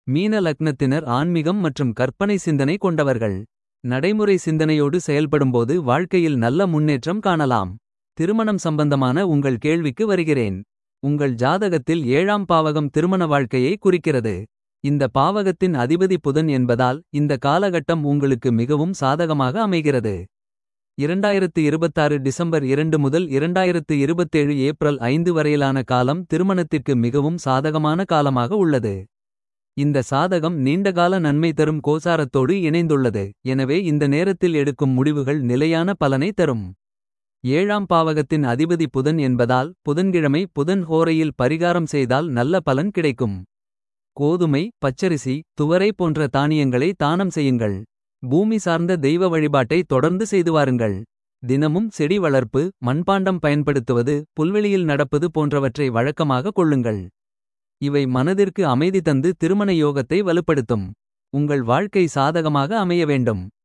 மீன லக்னத்தினர் ஆன்மீகம் மற்றும் கற்பனை சிந்தனை கொண்டவர்கள். நடைமுறை சிந்தனையோடு செயல்படும்போது வாழ்க்கையில் நல்ல முன்னேற்றம் காணலாம். திருமணம் சம்பந்தமான உங்கள் கேள்விக்கு வருகிறேன். உங்கள் ஜாதகத்தில் ஏழாம் பாவகம் திருமண வாழ்க்கையை குறிக்கிறது. இந்த பாவகத்தின் அதிபதி புதன் என்பதால் இந்த காலகட்டம் உங்களுக்கு மிகவும் சாதகமாக அமைகிறது. 2026 டிசம்பர் 2 முதல் 2027 ஏப்ரல் 5 வரையிலான காலம் திருமணத்திற்கு மிகவும் சாதகமான காலமாக உள்ளது. இந்த சாதகம் நீண்டகால நன்மை தரும் கோசாரத்தோடு இணைந்துள்ளது. எனவே இந்த நேரத்தில் எடுக்கும் முடிவுகள் நிலையான பலனை தரும். ஏழாம் பாவகத்தின் அதிபதி புதன் என்பதால் புதன்கிழமை புதன் ஹோரையில் பரிகாரம் செய்தால் நல்ல பலன் கிடைக்கும். கோதுமை பச்சரிசி துவரை போன்ற தானியங்களை தானம் செய்யுங்கள். பூமி சார்ந்த தெய்வ வழிபாட்டை தொடர்ந்து செய்து வாருங்கள். தினமும் செடி வளர்ப்பு மண்பாண்டம் பயன்படுத்துவது புல்வெளியில் நடப்பது போன்றவற்றை வழக்கமாக கொள்ளுங்கள். இவை மனதிற்கு அமைதி தந்து திருமண யோகத்தை வலுப்படுத்தும். உங்கள் வாழ்க்கை சாதகமாக அமைய வேண்டும்.